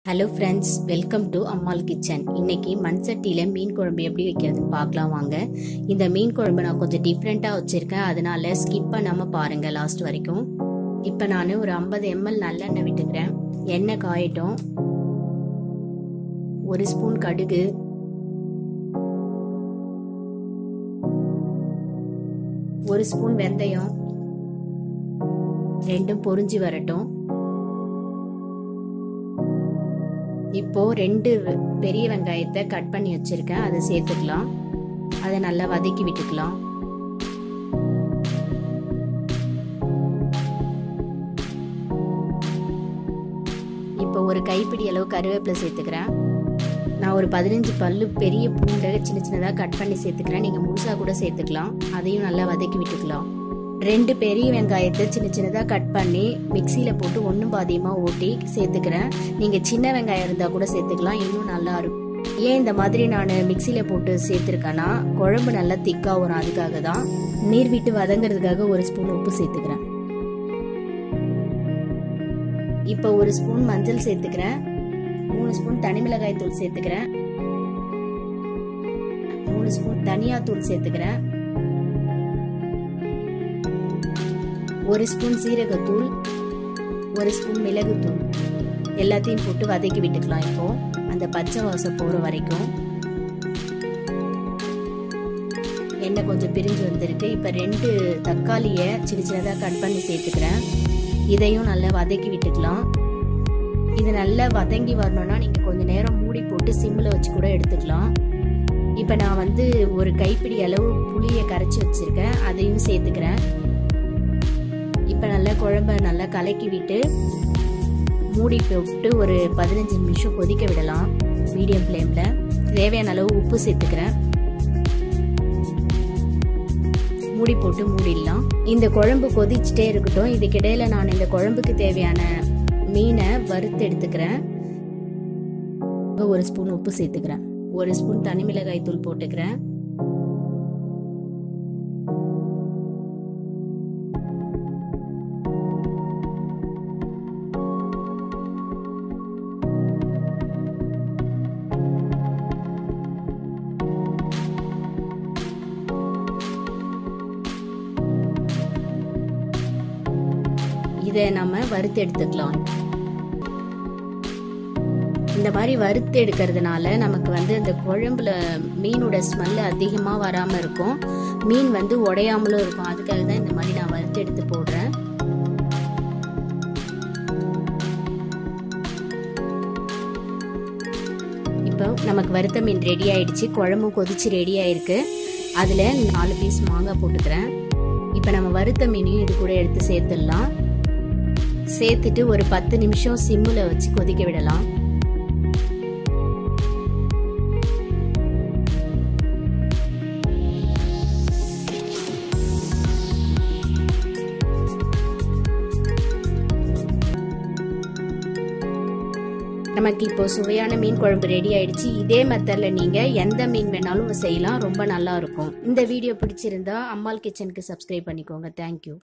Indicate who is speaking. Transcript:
Speaker 1: hello friends welcome to Ammal kitchen இன்னைக்கு மண் சட்டியில் மீன் குழம்பு எப்படி வைக்கிறதுன்னு பார்க்கலாம் வாங்க இந்த மீன் குழம்பு நான் கொஞ்சம் டிஃப்ரெண்ட்டாக வச்சுருக்கேன் அதனால ஸ்கிப் பண்ணாமல் பாருங்கள் லாஸ்ட் வரைக்கும் இப்போ நான் ஒரு ஐம்பது எம்எல் நல்லெண்ணெய் விட்டுக்கிறேன் எண்ணெய் காயட்டும் ஒரு ஸ்பூன் கடுகு ஒரு ஸ்பூன் வெந்தயம் ரெண்டும் பொரிஞ்சு வரட்டும் இப்போ ரெண்டு பெரிய வெங்காயத்தை கட் பண்ணி வச்சிருக்கேன் அதை சேர்த்துக்கலாம் அதை நல்லா வதக்கி விட்டுக்கலாம் இப்போ ஒரு கைப்பிடி அளவு கருவேப்பிலை சேர்த்துக்கிறேன் நான் ஒரு பதினஞ்சு பல்லு பெரிய பூண்டை சின்ன சின்னதாக கட் பண்ணி சேர்த்துக்கிறேன் நீங்கள் முழுசாக கூட சேர்த்துக்கலாம் அதையும் நல்லா வதக்கி விட்டுக்கலாம் ரெண்டு பெரிய வெங்காயத்தை சின்ன சின்னதாக கட் பண்ணி மிக்சியில் போட்டு ஒன்றும் பாதியமாக ஓட்டி சேர்த்துக்கிறேன் நீங்கள் சின்ன வெங்காயம் இருந்தால் கூட சேர்த்துக்கலாம் இன்னும் நல்லா இருக்கும் ஏன் இந்த மாதிரி நான் மிக்சியில் போட்டு சேர்த்துருக்கேன்னா குழம்பு நல்லா திக்காக வரும் அதுக்காக தான் நீர் விட்டு வதங்கிறதுக்காக ஒரு ஸ்பூன் உப்பு சேர்த்துக்கிறேன் இப்போ ஒரு ஸ்பூன் மஞ்சள் சேர்த்துக்கிறேன் மூணு ஸ்பூன் தனி மிளகாய் தூள் சேர்த்துக்கிறேன் மூணு ஸ்பூன் தனியா தூள் சேர்த்துக்கிறேன் ஒரு ஸ்பூன் சீரகத்தூள் ஒரு ஸ்பூன் மிளகுத்தூள் எல்லாத்தையும் போட்டு வதக்கி விட்டுக்கலாம் இப்போ அந்த பச்சை வாசம் போகிற வரைக்கும் எண்ணெய் கொஞ்சம் பிரிஞ்சு வந்திருக்கு இப்போ ரெண்டு தக்காளியை சின்ன சின்னதாக கட் பண்ணி சேர்த்துக்கிறேன் இதையும் நல்லா வதக்கி விட்டுக்கலாம் இது நல்லா வதங்கி வரணும்னா நீங்கள் கொஞ்சம் நேரம் மூடி போட்டு சிம்மில் வச்சு கூட எடுத்துக்கலாம் இப்போ நான் வந்து ஒரு கைப்பிடி அளவு புளியை கரைச்சி வச்சுருக்கேன் அதையும் சேர்த்துக்கிறேன் இப்போ நல்லா குழம்ப நல்லா கலக்கி விட்டு மூடி போட்டு ஒரு பதினஞ்சு நிமிஷம் கொதிக்க விடலாம் மீடியம் ஃப்ளேமில் தேவையான அளவு உப்பு சேர்த்துக்கிறேன் மூடி போட்டு மூடிடலாம் இந்த குழம்பு கொதிச்சுட்டே இருக்கட்டும் இதுக்கிடையில நான் இந்த குழம்புக்கு தேவையான மீனை வறுத்து எடுத்துக்கிறேன் ஒரு ஸ்பூன் உப்பு சேர்த்துக்கிறேன் ஒரு ஸ்பூன் தனி மிளகாய் தூள் போட்டுக்கிறேன் இதை நம்ம வறுத்து எடுத்துக்கலாம் இந்த மாதிரி வறுத்து எடுக்கிறதுனால நமக்கு வந்து அந்த குழம்புல மீனோட ஸ்மெல் அதிகமாக வராமல் இருக்கும் மீன் வந்து உடையாமலும் இருக்கும் அதுக்காக தான் இந்த மாதிரி நான் வறுத்து எடுத்து போடுறேன் இப்போ நமக்கு வறுத்த மீன் ரெடி ஆயிடுச்சு குழம்பும் கொதிச்சு ரெடி ஆயிருக்கு அதில் நாலு பீஸ் மாங்காய் போட்டுக்கிறேன் இப்போ நம்ம வறுத்த மீனையும் இது கூட எடுத்து சேர்த்துடலாம் சேர்த்துட்டு ஒரு பத்து நிமிஷம் சிம்மில் வச்சு கொதிக்க விடலாம் நமக்கு இப்போ சுவையான மீன் குழம்பு ரெடி ஆயிடுச்சு இதே மெத்தட்ல நீங்க எந்த மீன் வேணாலும் செய்யலாம் ரொம்ப நல்லா இருக்கும் இந்த வீடியோ பிடிச்சிருந்தா அம்மாள் கிச்சனுக்கு சப்ஸ்கிரைப் பண்ணிக்கோங்க தேங்க்யூ